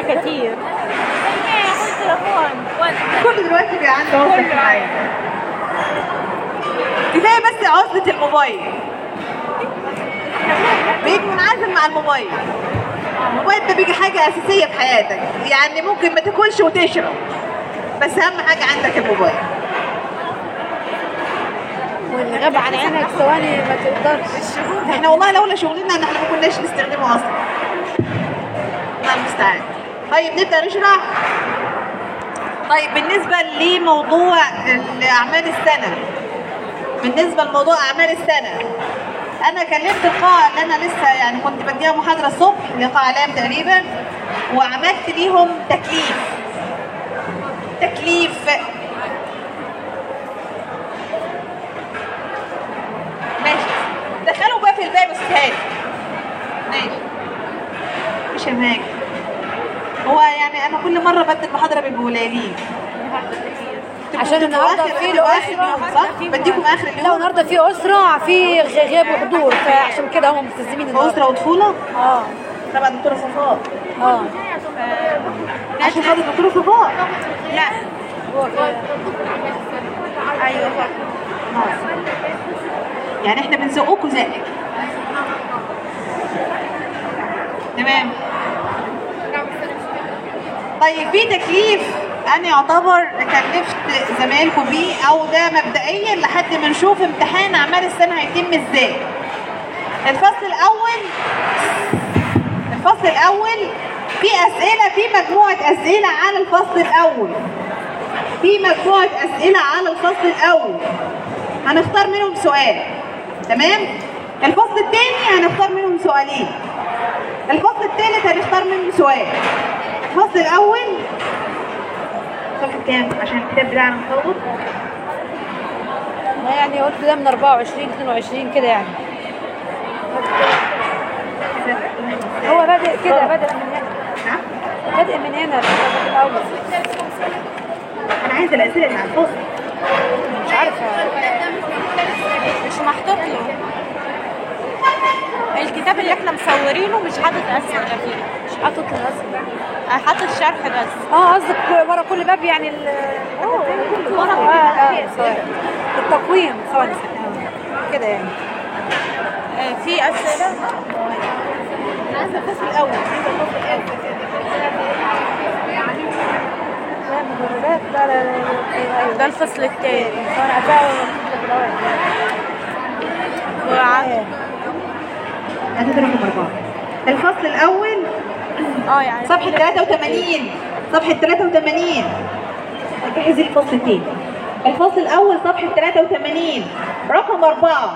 كتير كل دلوقتي بقى عنده عزلة اجتماعية كفاية بس عزلة الموبايل بقيت منعزل مع الموبايل الموبايل ده بيجي حاجة أساسية في حياتك يعني ممكن ما تاكلش وتشرب بس أهم حاجة عندك الموبايل واللي غاب عن عينك ثواني ما تقدرش احنا والله لولا شغلنا ان احنا ما كناش نستخدمه اصلا الله المستعان طيب نبدا نشرح طيب بالنسبه لموضوع ال- اعمال السنه بالنسبه لموضوع اعمال السنه انا كلمت القاعه اللي انا لسه يعني كنت بديها محاضره الصبح لقاء اعلام تقريبا وعملت ليهم تكليف تكليف ماشي دخلوا بقى في الباب استاذ ماشي مش هناك هو يعني انا كل مره بدي المحاضره بيبقوا قليلين عشان تبقوا النهارده آخر- في تبقوا له آخر اليوم، صح؟ بديكم اخر لا اليوم النهارده في اسره في غياب وحضور فعشان كده هم ملتزمين النهارده اسره وطفوله اه طبعا دكتوره صفاء اه عشان خاطر دكتوره صفاء لا هو كده ايوه يعني احنا بنزقكم زق تمام طيب في تكليف انا يعتبر كلفت زمايلكم بيه او ده مبدئيا لحد ما نشوف امتحان اعمال السنه هيتم ازاي الفصل الاول الفصل الاول في اسئله في مجموعه اسئله على الفصل الاول في مجموعه اسئله على الفصل الاول هنختار منهم سؤال تمام الفصل الثاني هنختار منهم سؤالين الفصل الثالث هنختار منه سؤال الفصل الاول صفحه كام عشان الكتاب بتاعنا مخلط ما يعني قلت ده من 24 22 كده يعني هو بادئ كده بادئ من هنا نعم بادئ من هنا الفصل الاول انا عايزه الاسئله اللي على الفصل مش عارفه مش محطوط له الكتاب اللي احنا مصورينه مش حاطط اسئله فيه مش حاطط الاسئله آه، حاطط شرح بس اه قصدك ورا كل باب يعني ال ورا اه اه ثواني. التقويم ثواني آه، كده يعني آه، في اسئله عايزه الفصل الاول عايزه الفصل الاول لا مدربات لا لا لا لا ايوه ده الفصل الثاني ثواني عشان في الاول وعن- هذا رقم اربعه الفصل الاول اه يعني صفحة 83 صفحة 83 جهز الفصل الثاني الفصل الأول صفحة 83 رقم أربعة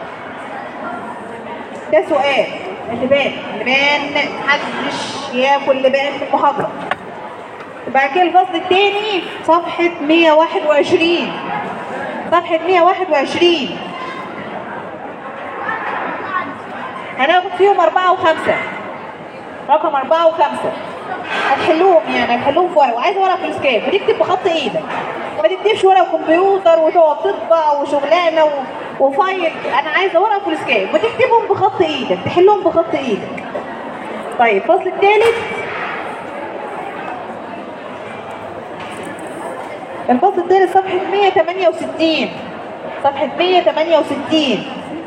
ده سؤال اللبان اللبان محدش ياكل لبان في المحاضرة بعد كده الفصل الثاني صفحة 121 صفحة 121 هناخد فيهم أربعة وخمسة رقم أربعة وخمسة هتحلوهم يعني هتحلوهم في ورقة وعايز ورقة فلوس كام وتكتب بخط إيدك ما تكتبش ورقة كمبيوتر وتقعد تطبع وشغلانة و... وفايل أنا عايزة ورقة فلوس كام وتكتبهم بخط إيدك تحلهم بخط إيدك طيب الفصل الثالث الفصل الثالث صفحة 168 صفحة 168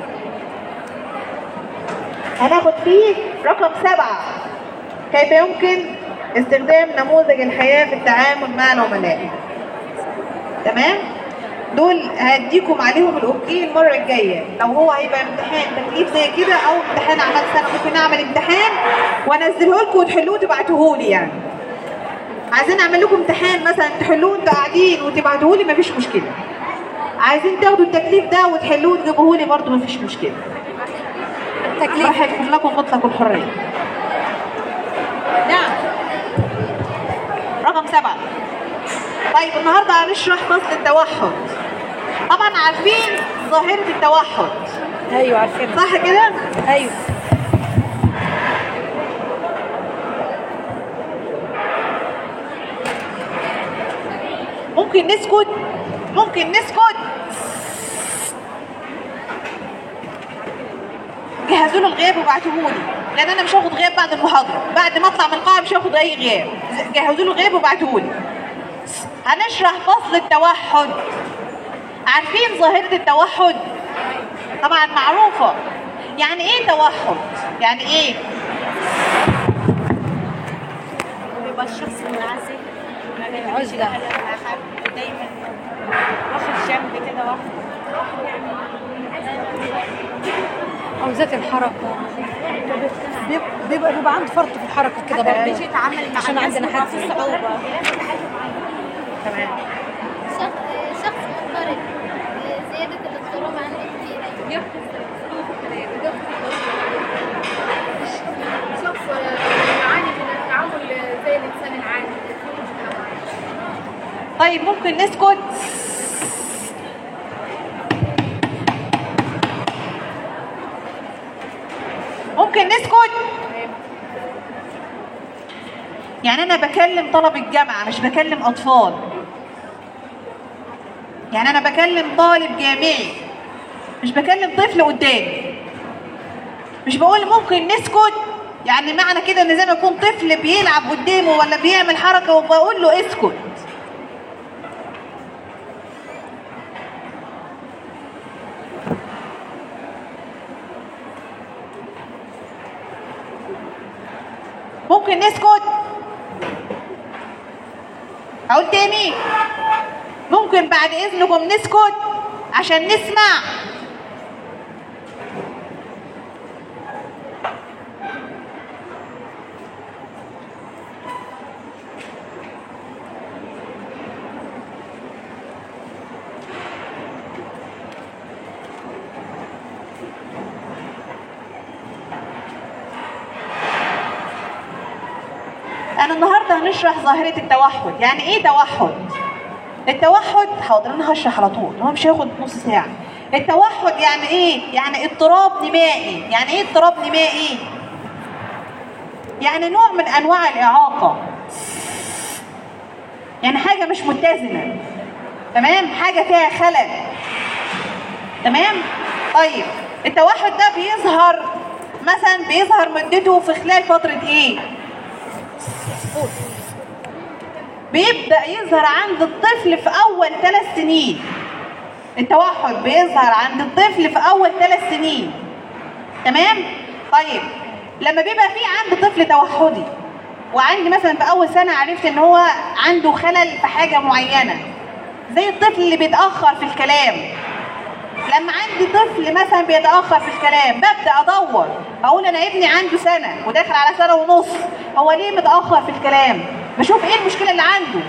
هناخد فيه رقم سبعة كيف يمكن استخدام نموذج الحياة في التعامل مع العملاء تمام دول هديكم عليهم الاوكي المرة الجاية لو هو هيبقى امتحان تكليف زي كده او امتحان اعمال سنة ممكن نعمل امتحان وانزله لكم وتحلوه وتبعتوه لي يعني عايزين اعمل لكم امتحان مثلا تحلوه انتوا قاعدين وتبعتوه لي مفيش مشكلة عايزين تاخدوا التكليف ده وتحلوه وتجيبوه لي برضه مفيش مشكلة التكليف راح يكون لكم مطلق الحرية نعم رقم سبعة طيب النهاردة هنشرح فصل التوحد طبعا عارفين ظاهرة التوحد ايوه عارفين صح كده؟ ايوه ممكن نسكت ممكن نسكت جهزوا له الغياب وبعتوه لي لان انا مش هاخد غياب بعد المحاضره بعد ما اطلع من القاعه مش هاخد اي غياب جهزوا له غياب وابعتوا لي هنشرح فصل التوحد عارفين ظاهره التوحد طبعا معروفه يعني ايه توحد يعني ايه بيبقى الشخص منعزل ما بيعملش عزلة. حاجة مع حد دايما واخد جنب كده واحد او ذات الحركه بيبقى بيبقى, بيبقى عنده فرط في الحركه كده مش برضه يتعامل مع عشان الناس عندنا بيبقى حد في صعوبة تمام شخص شخص مضطرب زيادة الاضطراب عنده كتير شخص يعاني من التعامل زي الانسان العادي طيب ممكن نسكت ممكن نسكت يعني انا بكلم طلب الجامعه مش بكلم اطفال يعني انا بكلم طالب جامعي مش بكلم طفل قدامي مش بقول ممكن نسكت يعني معنى كده ان زي ما يكون طفل بيلعب قدامه ولا بيعمل حركه وبقول له اسكت ممكن نسكت هقول تاني ممكن بعد اذنكم نسكت عشان نسمع انا النهارده هنشرح ظاهره التوحد يعني ايه توحد التوحد حاضر انا هشرح على طول هو مش هياخد نص ساعه التوحد يعني ايه يعني اضطراب نمائي يعني ايه اضطراب نمائي يعني نوع من انواع الاعاقه يعني حاجه مش متزنه تمام حاجه فيها خلل تمام طيب التوحد ده بيظهر مثلا بيظهر مدته في خلال فتره ايه بيبدأ يظهر عند الطفل في أول ثلاث سنين التوحد بيظهر عند الطفل في أول ثلاث سنين تمام؟ طيب لما بيبقى في عند طفل توحدي وعندي مثلا في أول سنة عرفت إن هو عنده خلل في حاجة معينة زي الطفل اللي بيتأخر في الكلام لما عندي طفل مثلا بيتاخر في الكلام ببدا ادور اقول انا ابني عنده سنه وداخل على سنه ونص هو ليه متاخر في الكلام بشوف ايه المشكله اللي عنده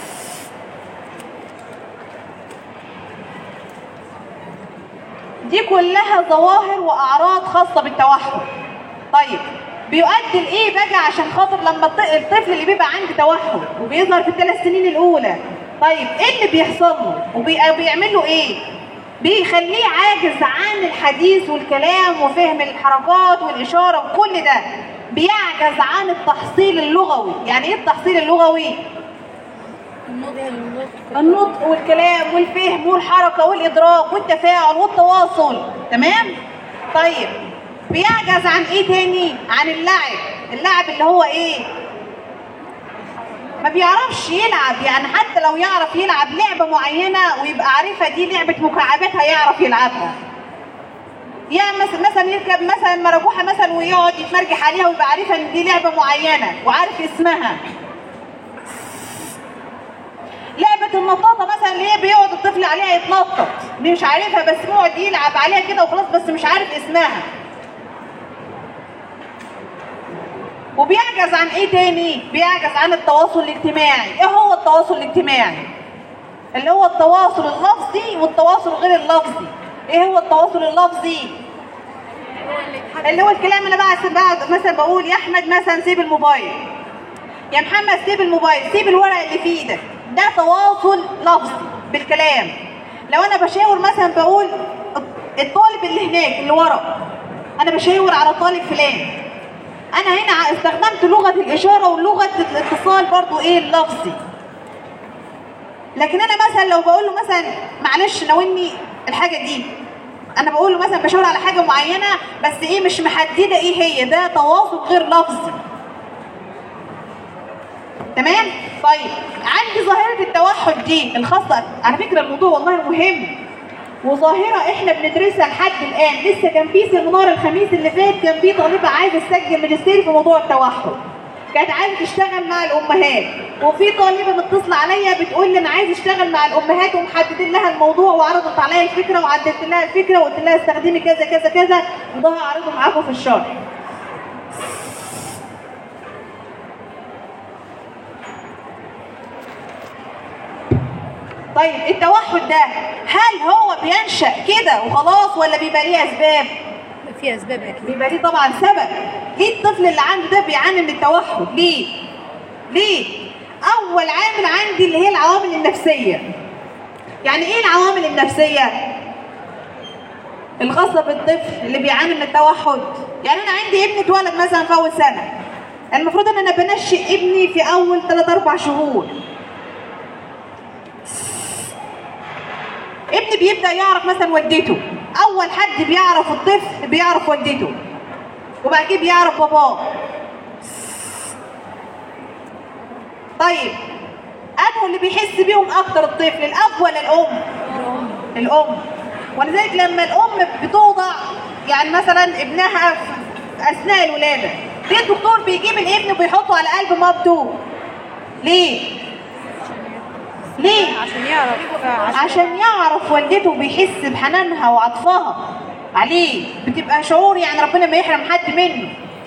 دي كلها ظواهر واعراض خاصه بالتوحد طيب بيؤدي لايه بقى عشان خاطر لما الط- الطفل اللي بيبقى عنده توحد وبيظهر في الثلاث سنين الاولى طيب ايه اللي بيحصل له وبيعمل له ايه بيخليه عاجز عن الحديث والكلام وفهم الحركات والاشاره وكل ده بيعجز عن التحصيل اللغوي يعني ايه التحصيل اللغوي النطق والكلام والفهم والحركه والادراك والتفاعل والتواصل تمام طيب بيعجز عن ايه تاني عن اللعب اللعب اللي هو ايه ما بيعرفش يلعب يعني حتى لو يعرف يلعب لعبه معينه ويبقى عارفها دي لعبه مكعبات هيعرف يلعبها يعني مثلا مثلا يركب مثلا مراجوحه مثلا ويقعد يتمرجح عليها ويبقى عارفها ان دي لعبه معينه وعارف اسمها لعبة النطاطة مثلا اللي هي بيقعد الطفل عليها يتنطط دي مش عارفها بس بيقعد يلعب عليها كده وخلاص بس مش عارف اسمها وبيعجز عن ايه تاني؟ بيعجز عن التواصل الاجتماعي، ايه هو التواصل الاجتماعي؟ اللي هو التواصل اللفظي والتواصل غير اللفظي. ايه هو التواصل اللفظي؟ اللي هو الكلام اللي بقى بقعد مثلا بقول يا احمد مثلا سيب الموبايل. يا محمد سيب الموبايل، سيب الورق اللي في ايدك. ده تواصل لفظي بالكلام. لو انا بشاور مثلا بقول الطالب اللي هناك اللي ورا انا بشاور على طالب فلان انا هنا استخدمت لغه الاشاره ولغه الاتصال برضو ايه اللفظي لكن انا مثلا لو بقول له مثلا معلش ناولني الحاجه دي انا بقول له مثلا بشاور على حاجه معينه بس ايه مش محدده ايه هي ده تواصل غير لفظي تمام طيب عندي ظاهره التوحد دي الخاصه على فكره الموضوع والله مهم وظاهره احنا بندرسها لحد الان لسه كان في سيمينار الخميس اللي فات كان في طالبه عايزه تسجل ماجستير في موضوع التوحد كانت عايزه تشتغل مع الامهات وفي طالبه متصله عليا بتقول لي انا عايزه اشتغل مع الامهات ومحددين لها الموضوع وعرضت عليا الفكره وعدلت لها الفكره وقلت لها استخدمي كذا كذا كذا وده هعرضه معاكم في الشرح طيب التوحد ده هل هو بينشأ كده وخلاص ولا بيبقى ليه اسباب؟ في اسباب اكيد بيبقى ليه طبعا سبب ليه الطفل اللي عنده ده بيعاني من التوحد ليه ليه اول عامل عندي اللي هي العوامل النفسيه يعني ايه العوامل النفسيه الخاصه بالطفل اللي بيعاني من التوحد يعني انا عندي ابني اتولد مثلا في اول سنه المفروض ان انا بنشئ ابني في اول 3 4 شهور ابني بيبدا يعرف مثلا والدته اول حد بيعرف الطفل بيعرف والدته وبعد كده بيعرف باباه طيب انه اللي بيحس بيهم اكتر الطفل الاب ولا الام الام ولذلك لما الام بتوضع يعني مثلا ابنها في اثناء الولاده ليه الدكتور بيجيب الابن وبيحطه على قلب مامته ليه ليه عشان يعرف عشان يعرف والدته بيحس بحنانها وعطفها عليه بتبقى شعور يعني ربنا ما يحرم حد منه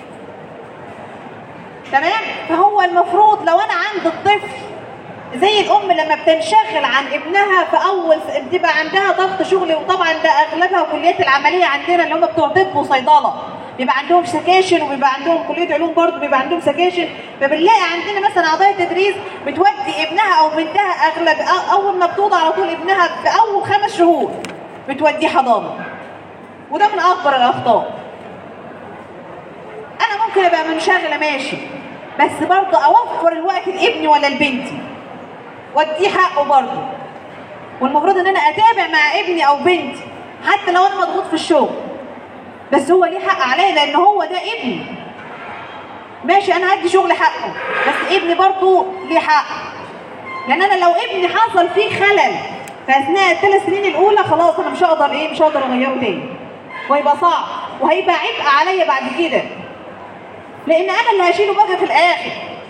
تمام فهو المفروض لو انا عند الطفل زي الام لما بتنشغل عن ابنها في اول بتبقى عندها ضغط شغل وطبعا ده اغلبها كليات العمليه عندنا اللي هم بتوع طب وصيدله بيبقى عندهم سكاشن وبيبقى عندهم كليه علوم برضه بيبقى عندهم سكاشن فبنلاقي عندنا مثلا اعضاء تدريس بتودي ابنها او بنتها اغلب أ- اول ما بتوضع على طول ابنها في اول خمس شهور بتوديه حضانه وده من اكبر الاخطاء انا ممكن ابقى منشغله ماشي بس برضه اوفر الوقت لابني ولا لبنتي واديه حقه برضه والمفروض ان انا اتابع مع ابني او بنتي حتى لو انا مضغوط في الشغل بس هو ليه حق عليا لان هو ده ابني ماشي انا هدي شغل حقه بس ابني برضه ليه حق لان انا لو ابني حصل فيه خلل في اثناء الثلاث سنين الاولى خلاص انا مش هقدر ايه مش هقدر اغيره تاني وهيبقى صعب وهيبقى عبء عليا بعد كده لان انا اللي هشيله بقى في الاخر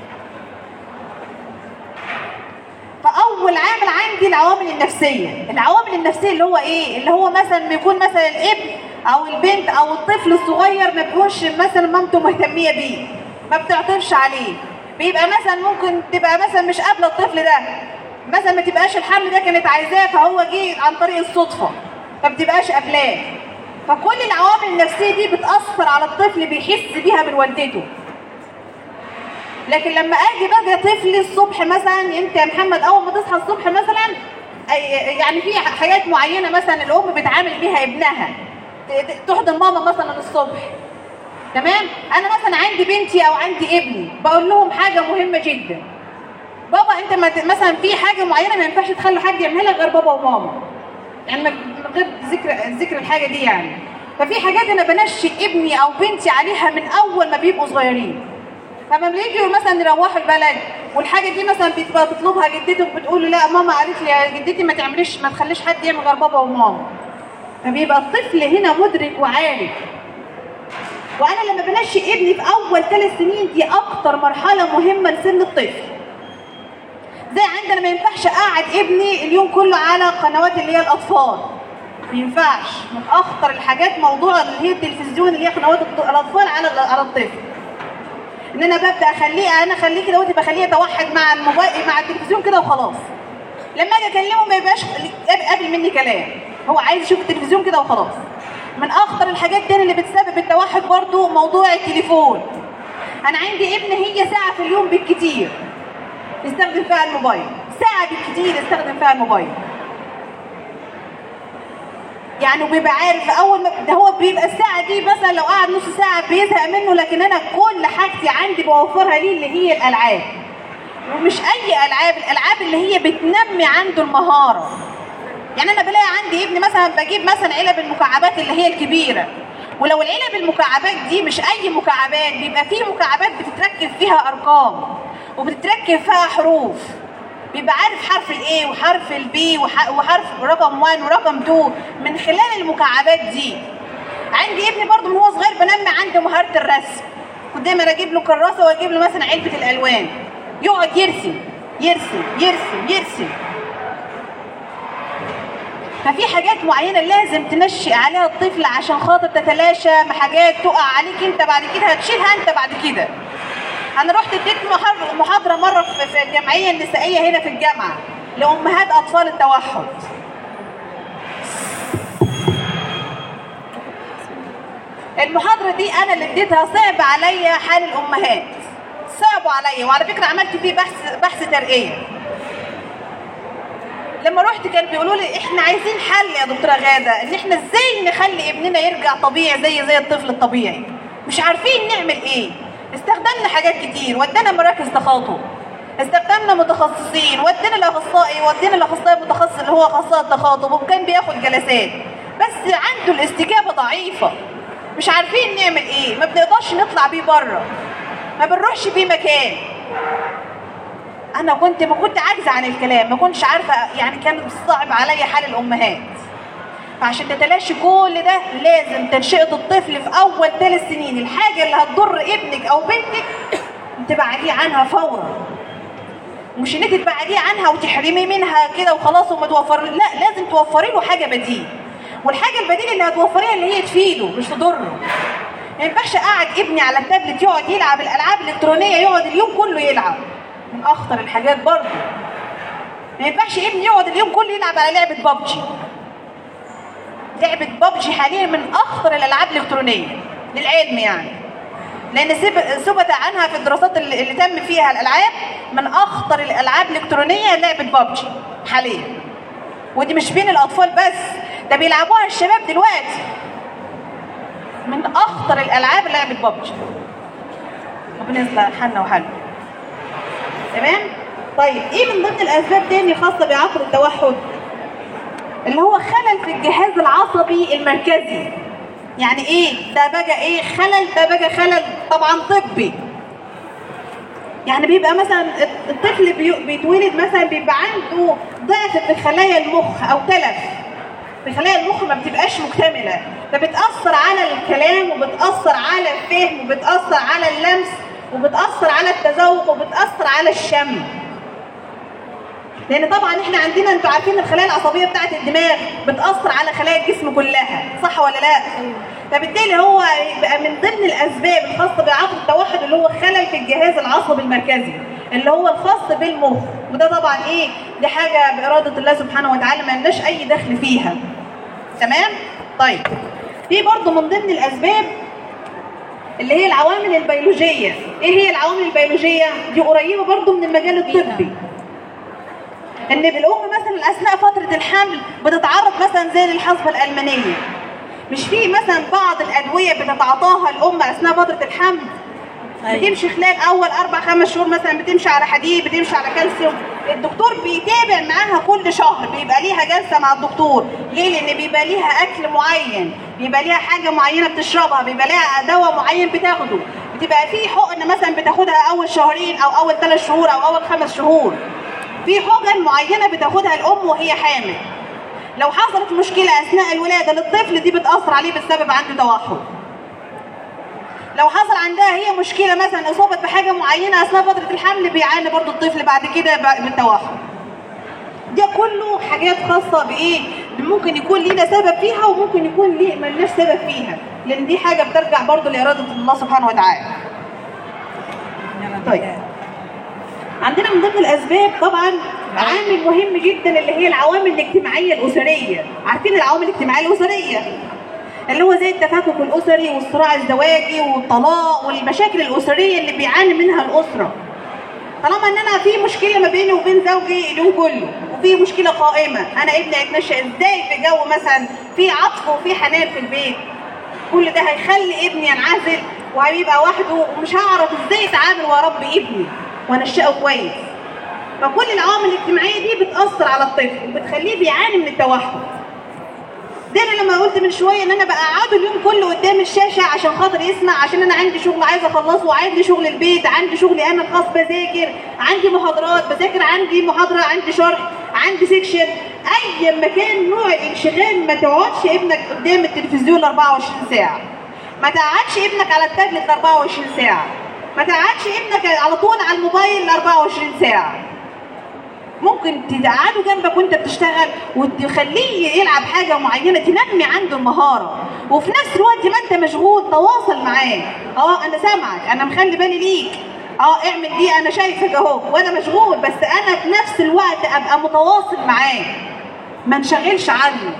فاول عامل عندي العوامل النفسيه العوامل النفسيه اللي هو ايه اللي هو مثلا بيكون مثلا الابن او البنت او الطفل الصغير ما بيكونش مثلا مامته مهتميه بيه ما بتعطفش عليه بيبقى مثلا ممكن تبقى مثلا مش قابله الطفل ده مثلا ما تبقاش الحمل ده كانت عايزاه فهو جه عن طريق الصدفه ما بتبقاش قابلاه فكل العوامل النفسيه دي بتاثر على الطفل بيحس بيها من والدته لكن لما اجي بقى طفل الصبح مثلا انت يا محمد اول ما تصحى الصبح مثلا أي- يعني في حاجات معينه مثلا الام بتعامل بيها ابنها ت- ت- تحضن ماما مثلا الصبح تمام انا مثلا عندي بنتي او عندي ابني بقول لهم حاجه مهمه جدا بابا انت ما ت- مثلا في حاجه معينه ما ينفعش تخلي حد يعملها غير بابا وماما يعني من من غير ذكر ذكر الحاجه دي يعني ففي حاجات انا بنشئ ابني او بنتي عليها من اول ما بيبقوا صغيرين فلما بيجوا مثلا يروحوا البلد والحاجه دي مثلا بتبقى تطلبها جدتك بتقول له لا ماما قالت لي يا جدتي ما تعمليش ما تخليش حد يعمل غير بابا وماما فبيبقى الطفل هنا مدرك وعارف وانا لما بنشئ ابني في اول ثلاث سنين دي اكتر مرحله مهمه لسن الطفل زي عندنا ما ينفعش اقعد ابني اليوم كله على قنوات اللي هي الاطفال ما ينفعش من اخطر الحاجات موضوع اللي هي التلفزيون اللي هي قنوات الط- الاطفال على على الطفل ان انا ببدا اخليه انا اخليه كده وتبقى بخليه يتوحد مع الموبايل مع التلفزيون كده وخلاص لما اجي اكلمه ما يبقاش قابل مني كلام هو عايز يشوف التلفزيون كده وخلاص من اخطر الحاجات تاني اللي بتسبب التوحد برضو موضوع التليفون انا عندي ابن هي ساعه في اليوم بالكتير يستخدم فيها الموبايل ساعه بالكتير يستخدم فيها الموبايل يعني وبيبقى عارف اول ما ده هو بيبقى الساعه دي مثلا لو قعد نص ساعه بيزهق منه لكن انا كل حاجتي عندي بوفرها ليه اللي هي الالعاب ومش اي العاب الالعاب اللي هي بتنمي عنده المهاره يعني انا بلاقي عندي ابني مثلا بجيب مثلا علب المكعبات اللي هي الكبيره ولو العلب المكعبات دي مش اي مكعبات بيبقى في مكعبات بتتركب فيها ارقام وبتتركب فيها حروف بيبقى عارف حرف الاي وحرف البي وحرف رقم 1 ورقم 2 من خلال المكعبات دي عندي ابني برضو من هو صغير بنمي عنده مهاره الرسم كنت دايما اجيب له كراسه واجيب له مثلا علبه الالوان يقعد يرسم يرسم يرسم يرسم ففي حاجات معينه لازم تنشئ عليها الطفل عشان خاطر تتلاشى حاجات تقع عليك انت بعد كده هتشيلها انت بعد كده انا رحت اديت محاضره محاضره مره في في الجمعيه النسائيه هنا في الجامعه لامهات اطفال التوحد المحاضره دي انا اللي اديتها صعب عليا حال الامهات صعبوا عليا وعلى فكره عملت فيه بحث بحث ترقيه لما رحت كانوا بيقولوا لي احنا عايزين حل يا دكتوره غاده ان احنا ازاي نخلي ابننا يرجع طبيعي زي زي الطفل الطبيعي مش عارفين نعمل ايه استخدمنا حاجات كتير ودينا مراكز تخاطب استخدمنا متخصصين ودينا الاخصائي ودينا الاخصائي المتخصص اللي هو اخصائي التخاطب وكان بياخد جلسات بس عنده الاستجابه ضعيفه مش عارفين نعمل ايه ما بنقدرش نطلع بيه بره ما بنروحش بيه مكان انا كنت ما كنت عاجزه عن الكلام ما كنتش عارفه يعني كان صعب عليا حال الامهات فعشان تتلاشي كل ده لازم تنشئة الطفل في أول ثلاث سنين الحاجة اللي هتضر ابنك أو بنتك تبعديه عنها فورا مش انك تبعديه عنها وتحرمي منها كده وخلاص وما توفر لا لازم توفري له حاجة بديل والحاجة البديل اللي هتوفريها اللي هي تفيده مش تضره ما ينفعش اقعد ابني على التابلت يقعد يلعب الالعاب الالكترونيه يقعد اليوم كله يلعب من اخطر الحاجات برضه ما ينفعش ابني يقعد اليوم كله يلعب على لعبه بابجي لعبه بابجي حاليا من اخطر الالعاب الالكترونيه للعلم يعني لان سب- ثبت عنها في الدراسات اللي, اللي تم فيها الالعاب من اخطر الالعاب الالكترونيه لعبه بابجي حاليا ودي مش بين الاطفال بس ده بيلعبوها الشباب دلوقتي من اخطر الالعاب لعبه بابجي ربنا يصلح حالنا وحالنا تمام طيب ايه من ضمن الاسباب تاني خاصه بعقد التوحد اللي هو خلل في الجهاز العصبي المركزي يعني ايه ده بقى ايه خلل ده بقى خلل طبعا طبي يعني بيبقى مثلا الطفل بي- بيتولد مثلا بيبقى عنده ضعف في خلايا المخ او تلف في خلايا المخ ما بتبقاش مكتمله فبتاثر على الكلام وبتاثر على الفهم وبتاثر على اللمس وبتاثر على التذوق وبتاثر على الشم لان طبعا احنا عندنا انتوا عارفين الخلايا العصبيه بتاعه الدماغ بتاثر على خلايا الجسم كلها صح ولا لا فبالتالي هو يبقى من ضمن الاسباب الخاصه بعقد التوحد اللي هو خلل في الجهاز العصبي المركزي اللي هو الخاص بالمخ وده طبعا ايه دي حاجه باراده الله سبحانه وتعالى ما لناش اي دخل فيها تمام طيب في برضه من ضمن الاسباب اللي هي العوامل البيولوجيه ايه هي العوامل البيولوجيه دي قريبه برضه من المجال الطبي ان الام مثلا اثناء فتره الحمل بتتعرض مثلا زي للحصبه الالمانيه مش في مثلا بعض الادويه بتتعاطاها الام اثناء فتره الحمل بتمشي خلال اول اربع خمس شهور مثلا بتمشي على حديد بتمشي على كالسيوم الدكتور بيتابع معاها كل شهر بيبقى ليها جلسه مع الدكتور ليه لان بيبقى ليها اكل معين بيبقى ليها حاجه معينه بتشربها بيبقى ليها دواء معين بتاخده بتبقى في حقن مثلا بتاخدها اول شهرين او اول ثلاث شهور او اول خمس شهور في حقن معينه بتاخدها الام وهي حامل لو حصلت مشكله اثناء الولاده للطفل دي بتاثر عليه بسبب عنده توحد لو حصل عندها هي مشكله مثلا اصابت بحاجه معينه اثناء فتره الحمل بيعاني برضو الطفل بعد كده ب- بالتوحد ده كله حاجات خاصه بايه ممكن يكون لينا سبب فيها وممكن يكون ليه ملناش سبب فيها لان دي حاجه بترجع برضو لاراده الله سبحانه وتعالى طيب عندنا من ضمن الاسباب طبعا عامل مهم جدا اللي هي العوامل الاجتماعيه الاسريه عارفين العوامل الاجتماعيه الاسريه اللي هو زي التفكك الاسري والصراع الزواجي والطلاق والمشاكل الاسريه اللي بيعاني منها الاسره طالما ان انا في مشكله ما بيني وبين زوجي اليوم كله وفي مشكله قائمه انا ابني هيتنشا ازاي في جو مثلا في عطف وفي حنان في البيت كل ده هيخلي ابني ينعزل وهيبقى وحده ومش هعرف ازاي اتعامل واربي ابني وانشئه كويس فكل العوامل الاجتماعيه دي بتاثر على الطفل وبتخليه بيعاني من التوحد زي انا لما قلت من شويه ان انا بقعده اليوم كله قدام الشاشه عشان خاطر يسمع عشان انا عندي شغل عايزه اخلصه وعندي شغل البيت عندي شغلي انا الخاص بذاكر عندي محاضرات بذاكر عندي محاضره عندي شرح عندي سيكشن اي مكان نوع الانشغال ما تقعدش ابنك قدام التلفزيون 24 ساعه ما تقعدش ابنك على التابلت 24 ساعه ما تقعدش ابنك على طول على الموبايل 24 ساعه ممكن تقعده جنبك وانت بتشتغل وتخليه يلعب حاجه معينه تنمي عنده المهاره وفي نفس الوقت ما انت مشغول تواصل معاه اه انا سامعك انا مخلي بالي ليك اه اعمل دي انا شايفك اهو وانا مشغول بس انا في نفس الوقت ابقى متواصل معاه ما انشغلش عنه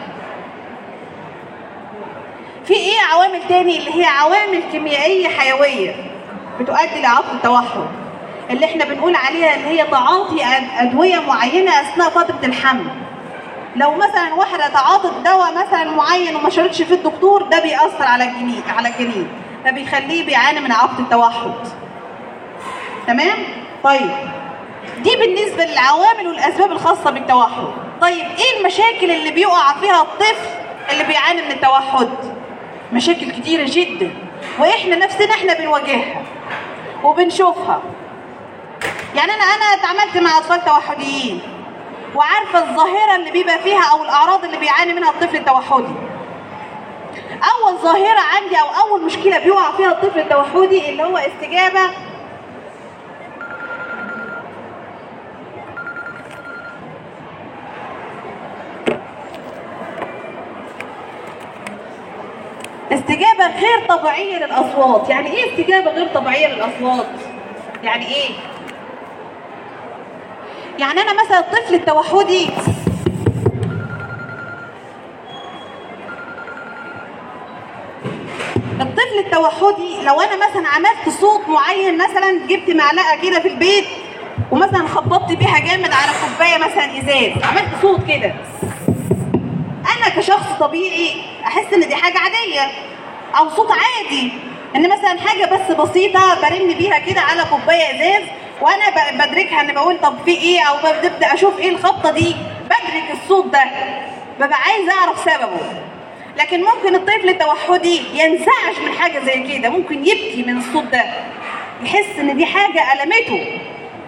في ايه عوامل تاني اللي هي عوامل كيميائيه حيويه بتؤدي لعقد التوحد اللي احنا بنقول عليها اللي هي تعاطي أد- ادويه معينه اثناء فتره الحمل لو مثلا واحده تعاطت دواء مثلا معين وما شرطش فيه الدكتور ده بيأثر على الجنين على الجنين فبيخليه بيعاني من عقد التوحد تمام طيب دي بالنسبه للعوامل والاسباب الخاصه بالتوحد طيب ايه المشاكل اللي بيقع فيها الطفل اللي بيعاني من التوحد مشاكل كتيره جدا واحنا نفسنا احنا بنواجهها وبنشوفها يعني انا انا اتعاملت مع اطفال توحديين وعارفه الظاهره اللي بيبقى فيها او الاعراض اللي بيعاني منها الطفل التوحدي اول ظاهره عندي او اول مشكله بيقع فيها الطفل التوحدي اللي هو استجابه استجابة غير طبيعية للأصوات يعني إيه استجابة غير طبيعية للأصوات يعني إيه يعني أنا مثلا الطفل التوحدي الطفل التوحدي لو انا مثلا عملت صوت معين مثلا جبت معلقه كده في البيت ومثلا خبطت بيها جامد على كوبايه مثلا ازاز عملت صوت كده انا كشخص طبيعي احس ان دي حاجه عاديه او صوت عادي ان مثلا حاجه بس بسيطه برن بيها كده على كوبايه ازاز وانا ب- بدركها ان بقول طب في ايه او ببدا اشوف ايه الخبطه دي بدرك الصوت ده ببقى عايز اعرف سببه لكن ممكن الطفل التوحدي ينزعج من حاجه زي كده ممكن يبكي من الصوت ده يحس ان دي حاجه المته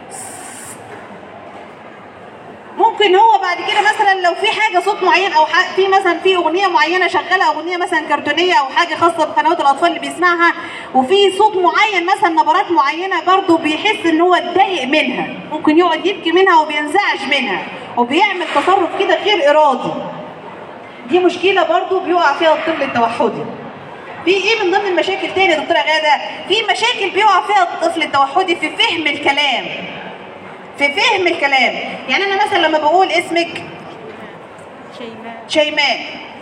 ممكن هو بعد كده مثلا لو في حاجه صوت معين او ح- في مثلا في اغنيه معينه شغاله اغنيه مثلا كرتونيه او حاجه خاصه بقنوات الاطفال اللي بيسمعها وفي صوت معين مثلا نبرات معينه برضه بيحس ان هو اتضايق منها ممكن يقعد يبكي منها وبينزعج منها وبيعمل تصرف كده غير ارادي دي مشكله برضه بيقع فيها الطفل التوحدي في ايه من ضمن المشاكل تاني يا دكتوره غاده في مشاكل بيقع فيها الطفل التوحدي في فهم الكلام في فهم الكلام يعني انا مثلا لما بقول اسمك شيماء شيماء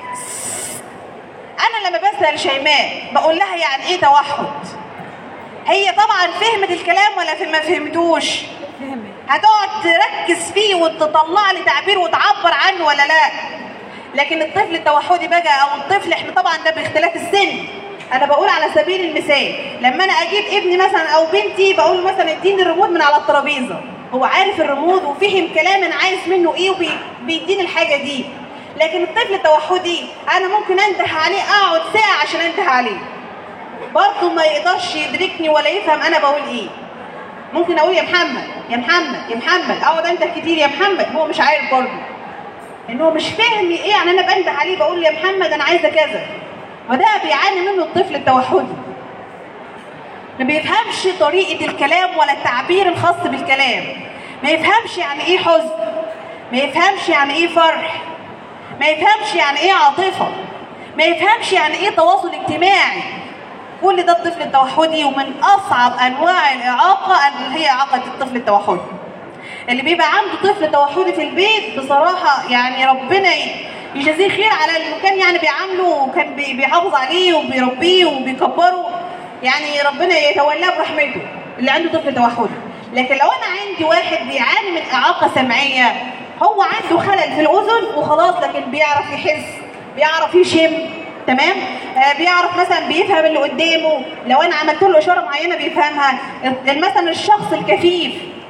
انا لما بسال شيماء بقول لها يعني ايه توحد هي طبعا فهمت الكلام ولا في- ما فهمتوش فهمت هتقعد تركز فيه وتطلع لي تعبير وتعبر عنه ولا لا لكن الطفل التوحدي بقى او الطفل احنا طبعا ده باختلاف السن انا بقول على سبيل المثال لما انا اجيب ابني مثلا او بنتي بقول له مثلا اديني الريموت من على الترابيزه هو عارف الريموت وفهم كلام انا عايز منه ايه وبيديني الحاجه دي لكن الطفل التوحدي انا ممكن انده عليه اقعد ساعه عشان انده عليه برضه ما يقدرش يدركني ولا يفهم انا بقول ايه ممكن اقول يا محمد يا محمد يا محمد اقعد انده كتير يا محمد هو مش عارف برضه ان هو مش فاهم ايه يعني انا بنده عليه بقول له يا محمد انا عايزه كذا وده بيعاني منه الطفل التوحدي ما بيفهمش طريقه الكلام ولا التعبير الخاص بالكلام ما يفهمش يعني ايه حزن ما يفهمش يعني ايه فرح ما يفهمش يعني ايه عاطفه ما يفهمش يعني ايه تواصل اجتماعي كل ده الطفل التوحدي ومن اصعب انواع الاعاقه اللي هي اعاقه الطفل التوحدي اللي بيبقى عنده طفل توحدي في البيت بصراحه يعني ربنا يجازيه خير على اللي كان يعني بيعامله وكان بي- بيحافظ عليه وبيربيه وبيكبره يعني ربنا يتولاه برحمته اللي عنده طفل توحدي لكن لو انا عندي واحد بيعاني من اعاقه سمعيه هو عنده خلل في الاذن وخلاص لكن بيعرف يحس بيعرف يشم تمام آه بيعرف مثلا بيفهم اللي قدامه لو انا عملت له اشاره معينه بيفهمها مثلا الشخص الكفيف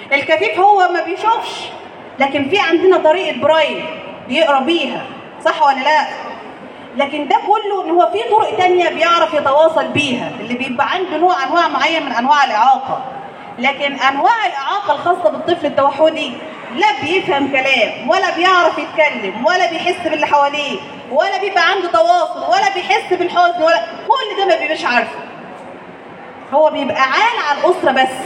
الكفيف هو ما بيشوفش لكن في عندنا طريقه برايل بيقرا بيها صح ولا لا لكن ده كله ان هو في طرق تانية بيعرف يتواصل بيها اللي بيبقى عنده نوع انواع معين من انواع الاعاقه لكن انواع الاعاقه الخاصه بالطفل التوحدي لا بيفهم كلام ولا بيعرف يتكلم ولا بيحس باللي حواليه ولا بيبقى عنده تواصل ولا بيحس بالحزن ولا كل ده ما بيبقاش عارفه هو بيبقى عال على الاسره بس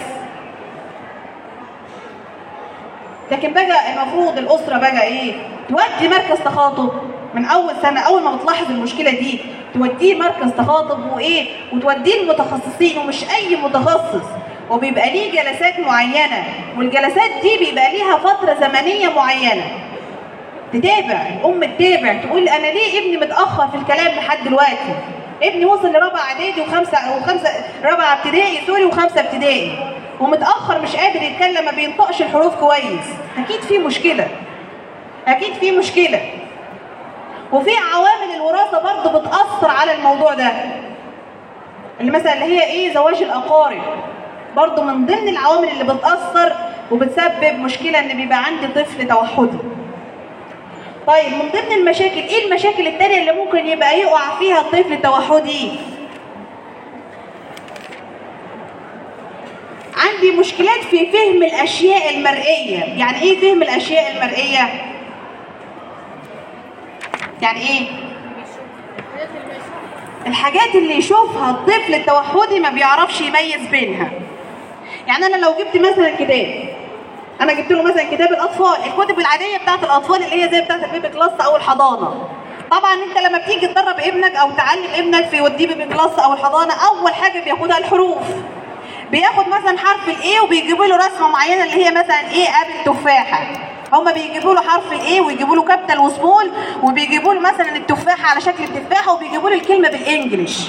لكن بقى المفروض الاسره بقى ايه تودي مركز تخاطب من اول سنه اول ما بتلاحظ المشكله دي توديه مركز تخاطب وايه وتوديه المتخصصين ومش اي متخصص وبيبقى ليه جلسات معينه والجلسات دي بيبقى ليها فتره زمنيه معينه تتابع الام تتابع تقول انا ليه ابني متاخر في الكلام لحد دلوقتي ابني وصل لرابعه اعدادي وخمسه وخمسه رابعه ابتدائي سوري وخمسه ابتدائي ومتاخر مش قادر يتكلم ما بينطقش الحروف كويس اكيد في مشكله اكيد في مشكله وفي عوامل الوراثه برضه بتاثر على الموضوع ده اللي مثلا اللي هي ايه زواج الاقارب برضه من ضمن العوامل اللي بتاثر وبتسبب مشكله ان بيبقى عندي طفل توحدي طيب من ضمن المشاكل ايه المشاكل التانية اللي ممكن يبقى يقع فيها الطفل التوحدي عندي مشكلات في فهم الاشياء المرئيه يعني ايه فهم الاشياء المرئيه يعني ايه الحاجات اللي يشوفها الطفل التوحدي ما بيعرفش يميز بينها يعني انا لو جبت مثلا كتاب انا جبت له مثلا كتاب الاطفال الكتب العاديه بتاعت الاطفال اللي هي زي بتاعت البيبي كلاس او الحضانه طبعا انت لما بتيجي تدرب ابنك او تعلم ابنك في يوديه بيبي كلاس او الحضانه اول حاجه بياخدها الحروف بياخد مثلا حرف الايه وبيجيبوا له رسمه معينه اللي هي مثلا ايه قابل تفاحه هما بيجيبوا له حرف الايه ويجيبوا له كابيتال وسمول وبيجيبوا له مثلا التفاحه على شكل التفاحه وبيجيبوا له الكلمه بالانجلش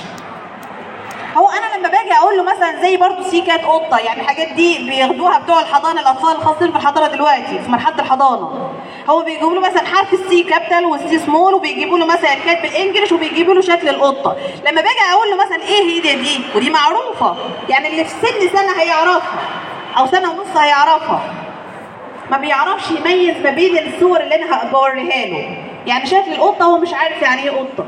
هو انا لما باجي اقول له مثلا زي برضو سي كات قطه يعني الحاجات دي بياخدوها بتوع الحضانه الاطفال الخاصين في الحضانه دلوقتي في مرحله الحضانه هو بيجيبوا له مثلا حرف السي كابيتال والسي سمول وبيجيبوا له مثلا الكات بالانجلش وبيجيبوا له شكل القطه لما باجي اقول له مثلا ايه هي دي, دي ودي معروفه يعني اللي في سن سنه هيعرفها او سنه ونص هيعرفها ما بيعرفش يميز ما بين الصور اللي انا بوريها له يعني شكل القطه هو مش عارف يعني ايه قطه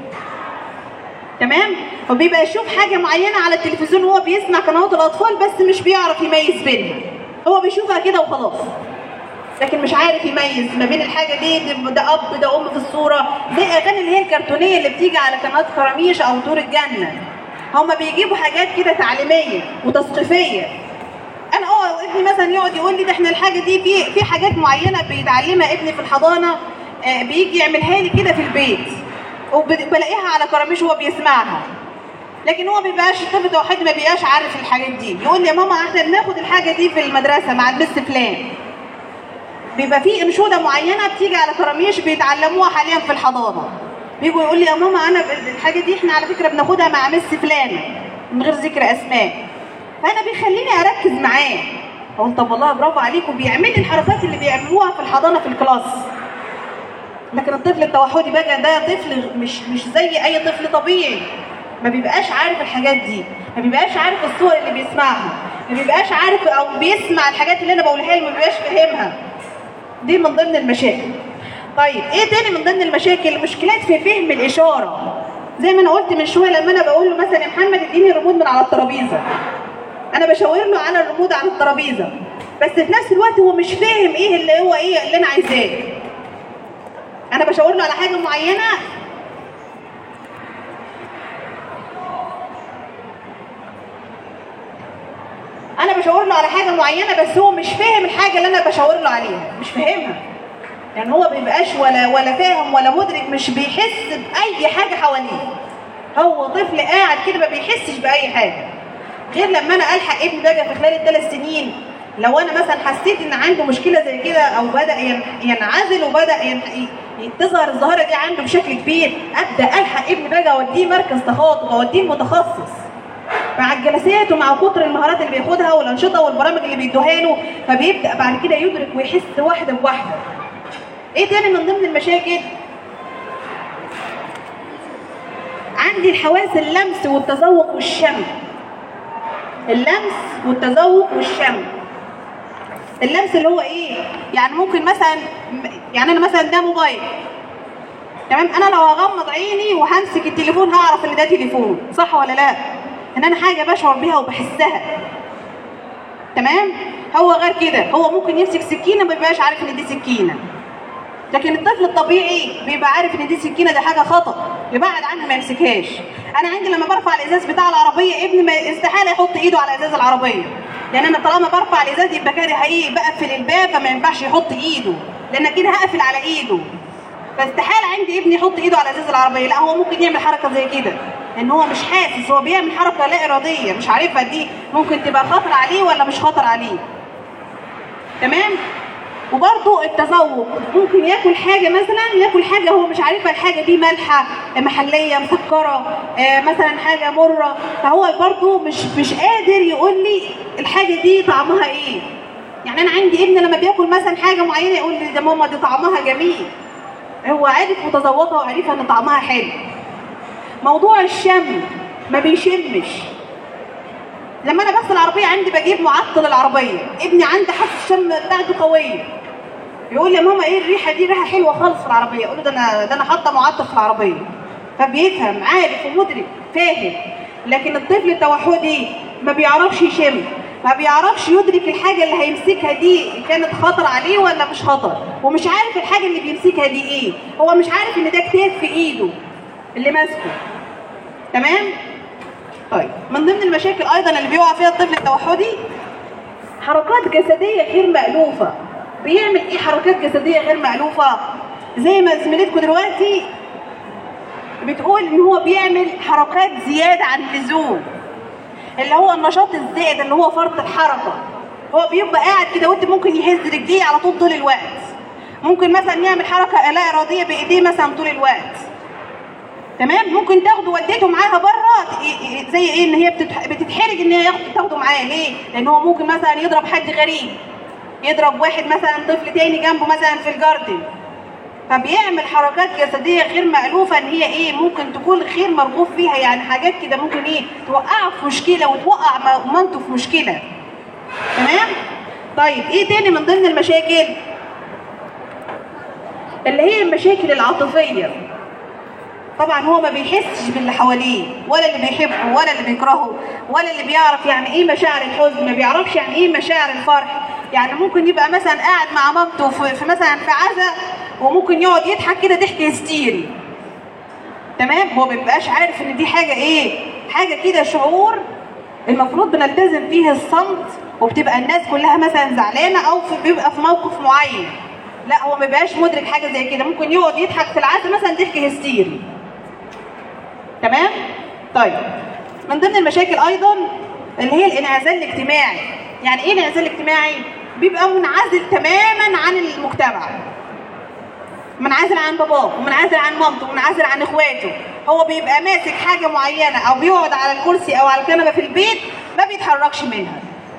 تمام فبيبقى يشوف حاجه معينه على التلفزيون وهو بيسمع قنوات الاطفال بس مش بيعرف يميز بينها هو بيشوفها كده وخلاص لكن مش عارف يميز ما بين الحاجه دي ده- ده اب ده ام في الصوره زي الاغاني اللي هي الكرتونيه اللي بتيجي على قناه خراميش او طور الجنه هما بيجيبوا حاجات كده تعليميه وتثقيفيه انا اه ابني مثلا يقعد يقول لي ده احنا الحاجه دي في في حاجات معينه بيتعلمها ابني في الحضانه آه، بيجي يعملها لي كده في البيت وبلاقيها على كراميش وهو بيسمعها لكن هو ما بيبقاش الطفل توحيد ما بيبقاش عارف الحاجات دي يقول لي يا ماما احنا بناخد الحاجه دي في المدرسه مع المس فلان بيبقى في انشوده معينه بتيجي على كراميش بيتعلموها حاليا في الحضانه بيجوا يقول لي يا ماما انا الحاجه دي احنا على فكره بناخدها مع مس فلانه من غير ذكر اسماء فانا بيخليني اركز معاه اقول طب والله برافو عليكم بيعمل لي الحركات اللي بيعملوها في الحضانه في الكلاس لكن الطفل التوحدي بقى ده طفل مش مش زي اي طفل طبيعي ما بيبقاش عارف الحاجات دي ما بيبقاش عارف الصور اللي بيسمعها ما بيبقاش عارف او بيسمع الحاجات اللي انا بقولها له ما بيبقاش فاهمها دي من ضمن المشاكل طيب ايه تاني من ضمن المشاكل مشكلات في فهم الاشاره زي ما انا قلت من شويه لما انا بقول له مثلا يا محمد اديني الريموت من على الترابيزه انا بشاور له على الريموت على الترابيزه بس في نفس الوقت هو مش فاهم ايه اللي هو ايه اللي انا عايزاه انا بشاور له على حاجه معينه انا بشاور له على حاجه معينه بس هو مش فاهم الحاجه اللي انا بشاور له عليها مش فاهمها يعني هو بيبقاش ولا ولا فاهم ولا مدرك مش بيحس باي حاجه حواليه هو طفل قاعد كده ما بيحسش باي حاجه غير لما انا الحق ابني ده في خلال الثلاث سنين لو انا مثلا حسيت ان عنده مشكله زي كده او بدا ين- ينعزل وبدا ين- ي- تظهر الظاهره دي عنده بشكل كبير ابدا الحق ابني بقى اوديه مركز تخاطب اوديه متخصص مع الجلسات ومع كتر المهارات اللي بياخدها والانشطه والبرامج اللي بيدوها له فبيبدا بعد كده يدرك ويحس واحده بواحده ايه تاني من ضمن المشاكل عندي الحواس اللمس والتذوق والشم اللمس والتذوق والشم اللمس اللي هو ايه يعني ممكن مثلا يعني انا مثلا ده موبايل تمام انا لو هغمض عيني وهمسك التليفون هعرف ان ده تليفون صح ولا لا ان انا حاجه بشعر بيها وبحسها تمام هو غير كده هو ممكن يمسك سكينه ما يبقاش عارف ان دي سكينه لكن الطفل الطبيعي بيبقى عارف ان دي سكينه دي حاجه خطا يبعد عنها ما يمسكهاش انا عندي لما برفع الازاز بتاع العربيه ابني ما استحاله يحط ايده على ازاز العربيه لان انا طالما برفع الازاز يبقى كاره ايه بقفل الباب فما ينفعش يحط ايده لان كده هقفل على ايده فاستحاله عندي ابني يحط ايده على ازاز العربيه لا هو ممكن يعمل حركه زي كده ان هو مش حاسس هو بيعمل حركه لا اراديه مش عارفها دي ممكن تبقى خطر عليه ولا مش خطر عليه تمام وبرضه التذوق ممكن ياكل حاجه مثلا ياكل حاجه هو مش عارفها الحاجه دي مالحه محليه مسكره آه، مثلا حاجه مره فهو برضه مش مش قادر يقول لي الحاجه دي طعمها ايه يعني انا عندي ابن لما بياكل مثلا حاجه معينه يقول لي ده ماما دي طعمها جميل هو عارف متذوقها وعارفها ان طعمها حلو موضوع الشم ما بيشمش لما انا بغسل العربيه عندي بجيب معطل العربيه ابني عنده حاسه الشم بتاعته قويه يقول لي يا ماما ايه الريحه دي ريحه حلوه خالص في العربيه اقول له ده انا ده انا حاطه معطل في العربيه فبيفهم عارف ومدرك فاهم لكن الطفل التوحدي ما بيعرفش يشم ما بيعرفش يدرك الحاجه اللي هيمسكها دي كانت خطر عليه ولا مش خطر ومش عارف الحاجه اللي بيمسكها دي ايه هو مش عارف ان ده كتاب في ايده اللي ماسكه تمام طيب من ضمن المشاكل ايضا اللي بيقع فيها الطفل التوحدي حركات جسديه غير مألوفه بيعمل ايه حركات جسديه غير مألوفه زي ما زميلتكم دلوقتي بتقول ان هو بيعمل حركات زياده عن اللزوم اللي هو النشاط الزائد اللي هو فرط الحركه هو بيبقى قاعد كده وانت ممكن يهز رجليه على طول طول الوقت ممكن مثلا يعمل حركه لا اراديه بايديه مثلا طول الوقت تمام ممكن تاخده وديته معاها بره زي ايه ان هي بتتح- بتتحرج ان هي ياخد- تاخده معاه ليه؟ لان هو ممكن مثلا يضرب حد غريب يضرب واحد مثلا طفل تاني جنبه مثلا في الجاردن فبيعمل حركات جسديه غير مألوفه ان هي ايه ممكن تكون غير مرغوب فيها يعني حاجات كده ممكن ايه توقعه في مشكله وتوقع م- مامته في مشكله تمام؟ طيب ايه تاني من ضمن المشاكل؟ اللي هي المشاكل العاطفيه طبعا هو ما بيحسش باللي حواليه ولا اللي بيحبه ولا اللي بيكرهه ولا اللي بيعرف يعني ايه مشاعر الحزن ما بيعرفش يعني ايه مشاعر الفرح يعني ممكن يبقى مثلا قاعد مع مامته في, في مثلا في عزا وممكن يقعد يضحك كده ضحك هستيري تمام هو ما بيبقاش عارف ان دي حاجه ايه حاجه كده شعور المفروض بنلتزم فيه الصمت وبتبقى الناس كلها مثلا زعلانه او في بيبقى في موقف معين لا هو ما بيبقاش مدرك حاجه زي كده ممكن يقعد يضحك في العزا مثلا ضحك هستيري تمام طيب من ضمن المشاكل ايضا اللي هي الانعزال الاجتماعي يعني ايه الانعزال الاجتماعي بيبقى منعزل تماما عن المجتمع منعزل عن باباه ومنعزل عن مامته ومنعزل عن اخواته هو بيبقى ماسك حاجه معينه او بيقعد على الكرسي او على الكنبه في البيت ما بيتحركش منها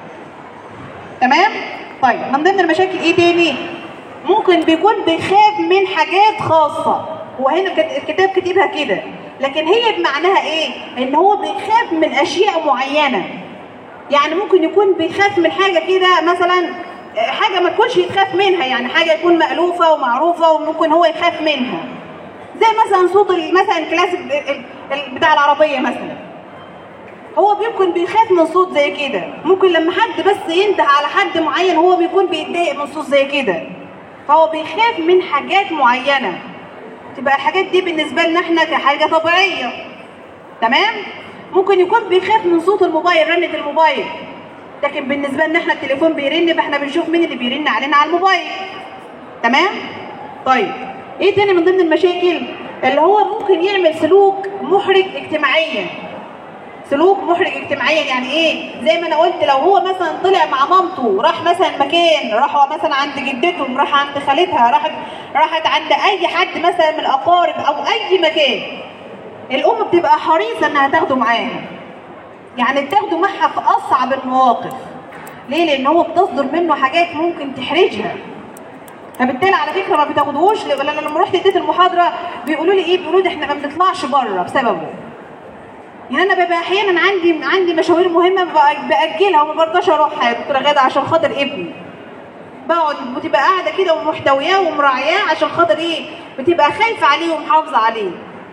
تمام طيب من ضمن المشاكل ايه تاني ممكن بيكون بيخاف من حاجات خاصه وهنا الكت- الكتاب كاتبها كده لكن هي بمعناها ايه ان هو بيخاف من اشياء معينه يعني ممكن يكون بيخاف من حاجه كده مثلا آه، حاجه ما تكونش يتخاف منها يعني حاجه تكون مألوفه ومعروفه وممكن هو يخاف منها زي مثلا صوت ال- مثلا الكلاسيك ال- ال- بتاع العربيه مثلا هو بيكون بيخاف من صوت زي كده ممكن لما حد بس ينده على حد معين هو بيكون بيتضايق من صوت زي كده فهو بيخاف من حاجات معينه تبقى الحاجات دي بالنسبه لنا احنا كحاجه طبيعيه تمام ممكن يكون بيخاف من صوت الموبايل رنة الموبايل لكن بالنسبه لنا احنا التليفون بيرن فاحنا بنشوف مين اللي بيرن علينا على الموبايل تمام طيب ايه تاني من ضمن المشاكل اللي هو ممكن يعمل سلوك محرج اجتماعيا سلوك محرج اجتماعيا يعني ايه زي ما انا قلت لو هو مثلا طلع مع مامته راح مثلا مكان راح مثلا عند جدته راح عند خالتها راحت راحت عند اي حد مثلا من الاقارب او اي مكان الام بتبقى حريصه انها تاخده معاها يعني بتاخده معها في اصعب المواقف ليه لان هو بتصدر منه حاجات ممكن تحرجها فبالتالي على فكره ما بتاخدوش ل- لأن لما رحت اديت المحاضره بيقولوا لي ايه بيقولوا لي احنا ما بنطلعش بره بسببه يعني انا ببقى احيانا عندي عندي مشاوير مهمه ببقى- باجلها وما برضاش اروحها يا دكتوره غاده عشان خاطر ابني بقعد بتبقى قاعده كده ومحتوياه ومراعياه عشان خاطر ايه بتبقى خايفه عليه ومحافظه عليه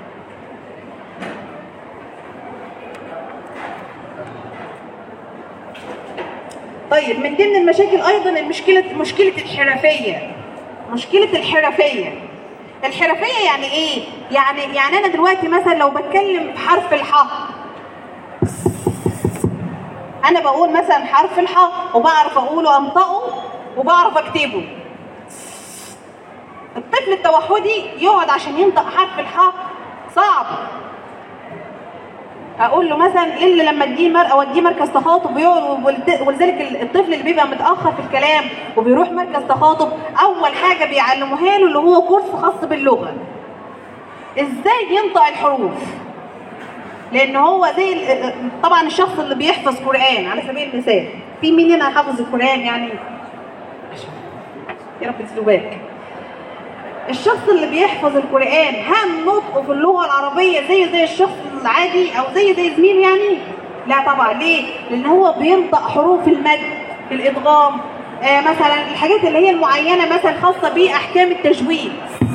طيب من ضمن المشاكل ايضا المشكله مشكله الحرفيه مشكله الحرفيه الحرفيه يعني ايه يعني يعني انا دلوقتي مثلا لو بتكلم بحرف الحاء انا بقول مثلا حرف الحاء وبعرف اقوله انطقه وبعرف اكتبه الطفل التوحدي يقعد عشان ينطق حرف الحاء صعب اقول له مثلا ايه اللي لما اديه مر او اديه مركز تخاطب ويقعد ولت- ولذلك الطفل اللي بيبقى متاخر في الكلام وبيروح مركز تخاطب اول حاجه بيعلموها له اللي هو كورس خاص باللغه ازاي ينطق الحروف لان هو زي ال- طبعا الشخص اللي بيحفظ قران على سبيل المثال في مين هنا حافظ القران يعني يا رب تسلوباك الشخص اللي بيحفظ القرآن هل نطقه في اللغة العربية زي زي الشخص العادي أو زي زي زميله يعني؟ لا طبعا ليه؟ لأن هو بينطق حروف المد الإدغام آه مثلا الحاجات اللي هي المعينة مثلا خاصة بأحكام التجويد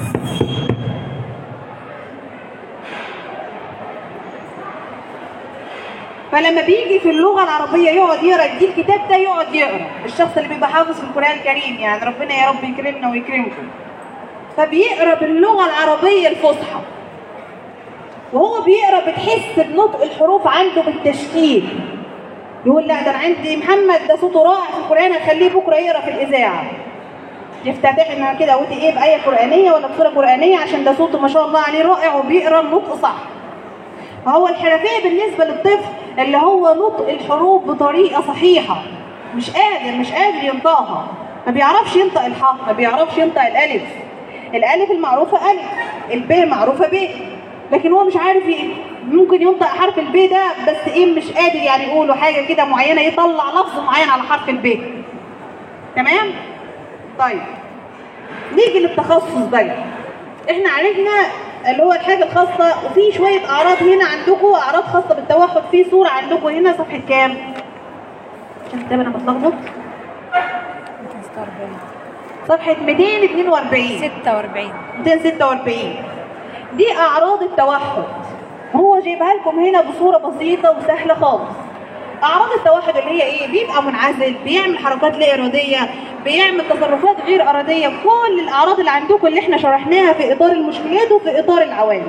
فلما بيجي في اللغه العربيه يقعد يقرا دي الكتاب ده يقعد يقرا الشخص اللي بيبقى حافظ في القران الكريم يعني ربنا يا رب يكرمنا ويكرمكم فبيقرا باللغه العربيه الفصحى وهو بيقرا بتحس بنطق الحروف عنده بالتشكيل يقول لا ده انا عندي محمد ده صوته رائع في القران هخليه بكره يقرا في الاذاعه يفتتحنا كده قلت ايه بايه قرانيه ولا بسوره قرانيه عشان ده صوته ما شاء الله عليه رائع وبيقرا النطق صح فهو الحرفيه بالنسبه للطفل اللي هو نطق الحروف بطريقه صحيحه مش قادر مش قادر ينطقها ما بيعرفش ينطق الحاء ما بيعرفش ينطق الالف الالف المعروفه الف الب معروفه ب لكن هو مش عارف ي- ممكن ينطق حرف الب ده بس ايه مش قادر يعني يقوله حاجه كده معينه يطلع لفظ معين على حرف الب تمام طيب نيجي للتخصص بقى احنا عرفنا اللي هو الحاجه الخاصه وفي شويه اعراض هنا عندكم اعراض خاصه بالتوحد في صوره عندكم هنا صفحه كام عشان كده انا بتلخبط صفحه 242 46 246 دي اعراض التوحد هو جايبها لكم هنا بصوره بسيطه وسهله خالص اعراض التوحد اللي هي ايه بيبقى منعزل بيعمل حركات لا اراديه بيعمل تصرفات غير اراديه كل الاعراض اللي عندكم اللي احنا شرحناها في اطار المشكلات وفي اطار العوامل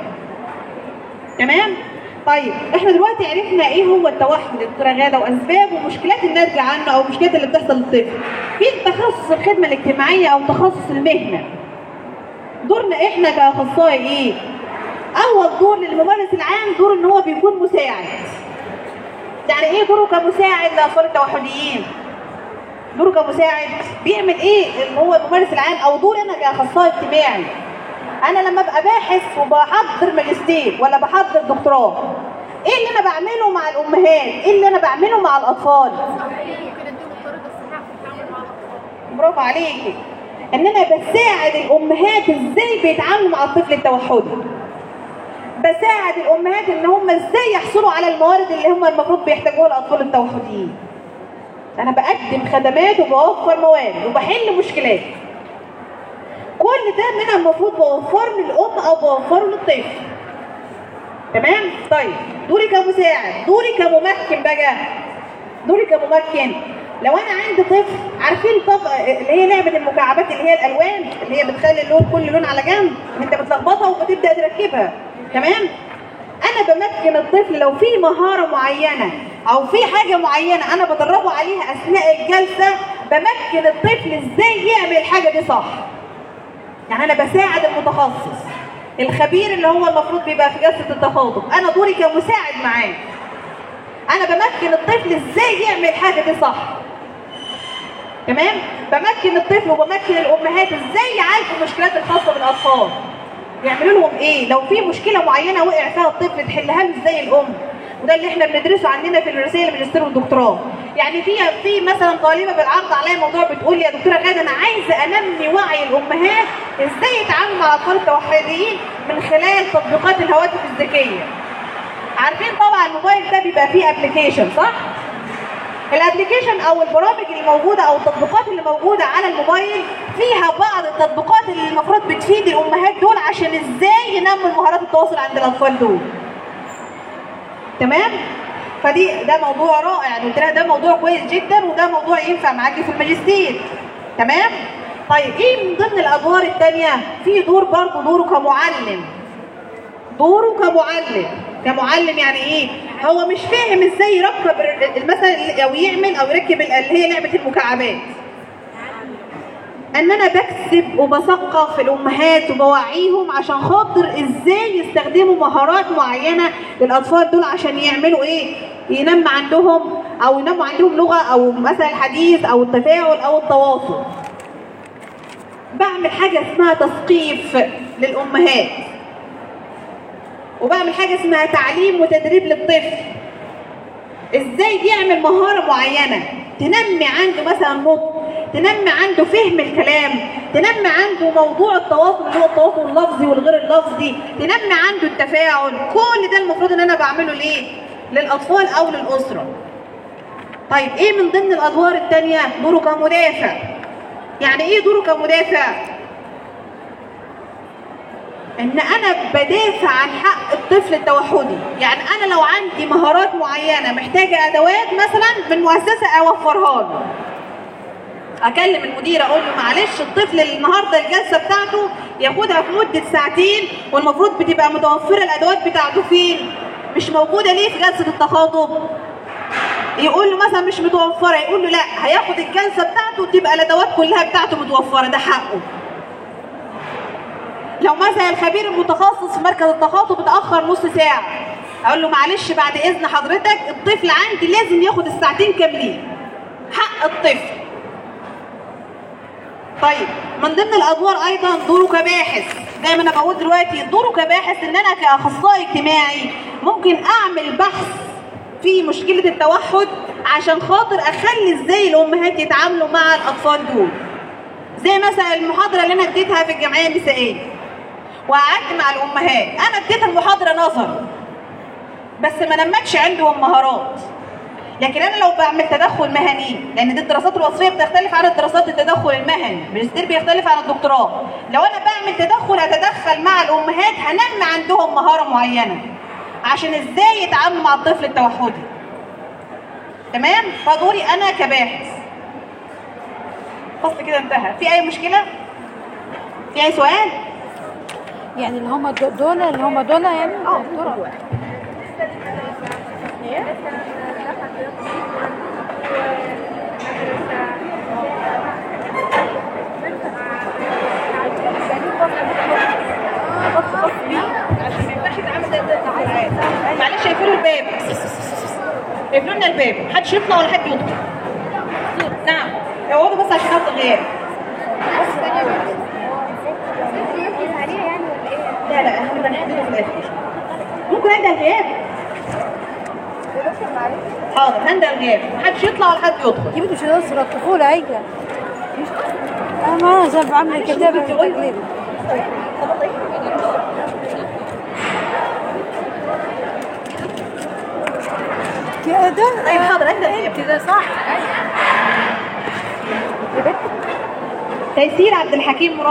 تمام طيب احنا دلوقتي عرفنا ايه هو التوحد يا دكتوره غاده واسباب ومشكلات الناتجه عنه او المشكلات اللي بتحصل للطفل في تخصص الخدمه الاجتماعيه او تخصص المهنه دورنا احنا كاخصائي ايه اول دور للممارس العام دور ان هو بيكون مساعد يعني ايه دوره كمساعد لاطفال التوحديين دوره كمساعد بيعمل ايه اللي هو الممارس العام او دور انا كاخصائي اجتماعي انا لما ابقى باحث وبحضر ماجستير ولا بحضر دكتوراه ايه اللي انا بعمله مع الامهات ايه اللي انا بعمله مع الاطفال ممكن اديهم الطريقه الصحيحه في التعامل مع الاطفال برافو عليكي ان انا بساعد الامهات ازاي بيتعاملوا مع الطفل التوحدي بساعد الامهات ان هم ازاي يحصلوا على الموارد اللي هم المفروض بيحتاجوها الاطفال التوحديين انا بقدم خدمات وبوفر موارد وبحل مشكلات كل ده ان انا المفروض بوفره للام او بوفره للطفل تمام طيب دوري كمساعد دوري كممكن بقى دوري كممكن لو انا عندي طفل عارفين طف... اللي هي لعبه المكعبات اللي هي الالوان اللي هي بتخلي اللون كل لون على جنب انت بتلخبطها وبتبدا تركبها تمام انا بمكن الطفل لو في مهاره معينه او في حاجه معينه انا بدربه عليها اثناء الجلسه بمكن الطفل ازاي يعمل الحاجه دي صح يعني انا بساعد المتخصص الخبير اللي هو المفروض بيبقى في جلسه التخاطب انا دوري كمساعد معاه انا بمكن الطفل ازاي يعمل الحاجه دي صح تمام بمكن الطفل وبمكن الامهات ازاي يعالجوا المشكلات الخاصه بالاطفال يعملوا لهم ايه لو في مشكله معينه وقع فيها الطفل تحلها له ازاي الام وده اللي احنا بندرسه عندنا في الرسائل الماجستير والدكتوراه يعني في في مثلا طالبه بالعرض عليا موضوع بتقول لي يا دكتوره غاده انا عايزه انمي وعي الامهات ازاي يتعاملوا مع الاطفال التوحديين من خلال تطبيقات الهواتف الذكيه عارفين طبعا الموبايل ده بيبقى فيه ابلكيشن صح الابلكيشن او البرامج اللي موجوده او التطبيقات اللي موجوده على الموبايل فيها بعض التطبيقات اللي المفروض بتفيد الامهات دول عشان ازاي ينموا مهارات التواصل عند الاطفال دول تمام فدي ده موضوع رائع يعني قلت لها ده موضوع كويس جدا وده موضوع ينفع معاكي في الماجستير تمام طيب ايه من ضمن الادوار التانية في دور برضه دوره كمعلم دوره كمعلم كمعلم يعني ايه هو مش فاهم ازاي يركب ال- مثلا او يعمل او يركب ال- اللي هي لعبه المكعبات ان انا بكسب وبثقف الامهات وبوعيهم عشان خاطر ازاي يستخدموا مهارات معينه للاطفال دول عشان يعملوا ايه ينمى عندهم او ينموا عندهم لغه او مثلا الحديث او التفاعل او التواصل بعمل حاجه اسمها تثقيف للامهات وبعمل حاجه اسمها تعليم وتدريب للطفل ازاي يعمل مهاره معينه تنمي عنده مثلا نطق تنمي عنده فهم الكلام تنمي عنده موضوع التواصل اللي هو التواصل اللفظي والغير اللفظي تنمي عنده التفاعل كل ده المفروض ان انا بعمله ليه للاطفال او للاسره طيب ايه من ضمن الادوار التانية دوره كمدافع يعني ايه دوره كمدافع ان انا بدافع عن حق الطفل التوحدي يعني انا لو عندي مهارات معينه محتاجه ادوات مثلا من مؤسسه اوفرها له اكلم المدير اقول له معلش الطفل اللي النهارده الجلسه بتاعته ياخدها في مده ساعتين والمفروض بتبقى متوفره الادوات بتاعته فين مش موجوده ليه في جلسه التخاطب يقول له مثلا مش متوفره يقول له لا هياخد الجلسه بتاعته تبقى الادوات كلها بتاعته متوفره ده حقه لو مثلا الخبير المتخصص في مركز التخاطب اتاخر نص ساعه اقول له معلش بعد اذن حضرتك الطفل عندي لازم ياخد الساعتين كاملين حق الطفل طيب من ضمن الادوار ايضا دوره كباحث زي ما انا بقول دلوقتي دوره كباحث ان انا كاخصائي اجتماعي ممكن اعمل بحث في مشكله التوحد عشان خاطر اخلي ازاي الامهات يتعاملوا مع الاطفال دول زي مثلا المحاضره اللي انا اديتها في الجمعيه النسائيه وقعدت مع الامهات انا اديت المحاضره نظر بس ما نمتش عندهم مهارات لكن انا لو بعمل تدخل مهني لان دي الدراسات الوصفيه بتختلف عن الدراسات التدخل المهني الماجستير بيختلف عن الدكتوراه لو انا بعمل تدخل هتدخل مع الامهات هنمي عندهم مهاره معينه عشان ازاي يتعاملوا مع الطفل التوحدي تمام فدوري انا كباحث فصل كده انتهى في اي مشكله في اي سؤال يعني اللي هم دو- دول اللي هم دول يعني اه دول عشان ما ينفعش يتعامل زي الدكتورات معلش اقفلوا الباب اقفلوا لنا الباب محدش يطلع ولا حد يدخل نعم اقعدوا بس عشان اخد غياب لا لا احنا بنحدده في الاخر ممكن انده الغياب حاضر هنده الغياب محدش يطلع ولا حد يدخل دي مش نصر الطفولة هيك انا ما زي بعمل كتابة ممكن تقولي؟ تقليد كده طيب حاضر هنده الغياب كده صح تيسير عبد الحكيم مراد